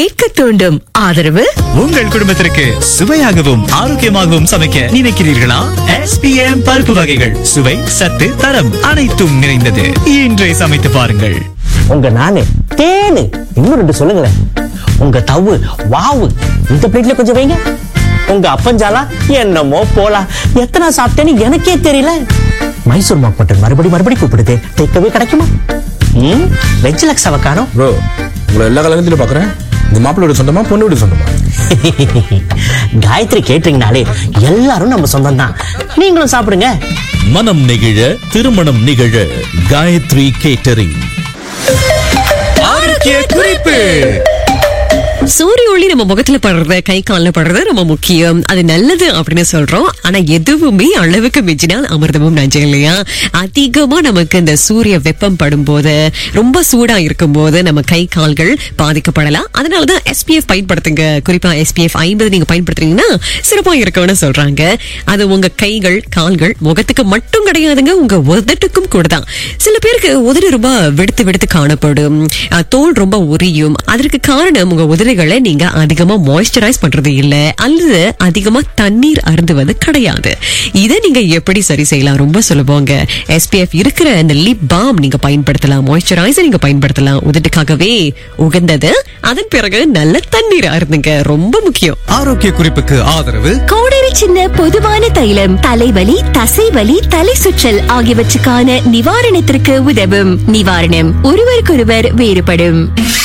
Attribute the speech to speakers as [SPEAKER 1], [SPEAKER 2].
[SPEAKER 1] கேட்க தூண்டும் ஆதரவு
[SPEAKER 2] உங்கள் குடும்பத்திற்கு சுவையாகவும் ஆரோக்கியமாகவும் சமைக்க நினைக்கிறீர்களா எஸ்பிஎம் பருப்பு வகைகள் சுவை சத்து தரம் அனைத்தும் நிறைந்தது இன்றே சமைத்து பாருங்கள்
[SPEAKER 3] உங்க நானு தேனு இன்னும் ரெண்டு சொல்லுங்களேன் உங்க தவு வாவு இந்த பிளேட்ல கொஞ்சம் வைங்க உங்க அப்பஞ்சாலா என்னமோ போலாம் எத்தனை சாப்பிட்டேன்னு எனக்கே தெரியல மைசூர் மாக் மட்டும் மறுபடி மறுபடி கூப்பிடுது டேக்கவே கிடைக்குமா ம் வெஜ் லக்ஸாவை காணோம்
[SPEAKER 4] ப்ரோ உங்களை எல்லா கல்யாணத்திலும் பார்க்குறேன் இந்த மாப்பிள்ளை வீடு சொந்தமா பொண்ணு வீடு சொந்தமா
[SPEAKER 3] காயத்ரி கேட்டீங்கனாலே எல்லாரும் நம்ம சொந்தம் தான் நீங்களும் சாப்பிடுங்க
[SPEAKER 5] மனம் நெகிழ திருமணம் நிகழ காயத்ரி கேட்டரிங்
[SPEAKER 2] ஆரோக்கிய குறிப்பு
[SPEAKER 6] சூரிய ஒளி நம்ம முகத்துல படுறது கை கால்ல படுறது ரொம்ப முக்கியம் அது நல்லது அப்படின்னு சொல்றோம் ஆனா எதுவுமே அளவுக்கு மிஞ்சினால் அமிர்தமும் நஞ்சம் இல்லையா அதிகமா நமக்கு இந்த சூரிய வெப்பம் படும்போது ரொம்ப சூடா இருக்கும் போது நம்ம கை கால்கள் பாதிக்கப்படலாம் அதனாலதான் எஸ்பிஎஃப் பயன்படுத்துங்க குறிப்பா எஸ்பிஎஃப் ஐம்பது நீங்க பயன்படுத்துறீங்கன்னா சிறப்பா இருக்கும்னு சொல்றாங்க அது உங்க கைகள் கால்கள் முகத்துக்கு மட்டும் கிடையாதுங்க உங்க உதட்டுக்கும் கூட தான் சில பேருக்கு உதடு ரொம்ப வெடுத்து வெடுத்து காணப்படும் அஹ், தோல் ரொம்ப உரியும் அதற்கு காரணம் உங்க உதடுகளை நீங்க அதிகமா மாய்ஸ்சரைஸ் பண்றது இல்ல அல்லது அதிகமா தண்ணீர் அருந்துவது கிடையாது இதை நீங்க எப்படி சரி செய்யலாம் ரொம்ப சுலபங்க எஸ்பிஎஃப் இருக்கிற அந்த லிப் பாம் நீங்க பயன்படுத்தலாம் மாய்ஸ்சரைசர் நீங்க பயன்படுத்தலாம் உதட்டுக்காகவே உகந்தது அதன் பிறகு நல்ல தண்ணீர் அருந்துங்க ரொம்ப முக்கியம்
[SPEAKER 2] ஆரோக்கிய குறிப்புக்கு ஆதரவு
[SPEAKER 1] கோடரி சின்ன பொதுவான தைலம் தலைவலி தசைவலி தலை சுற்றல் ஆகியவற்றுக்கான நிவாரணத்திற்கு உதவும் நிவாரணம் ஒருவருக்கொருவர் வேறுபடும்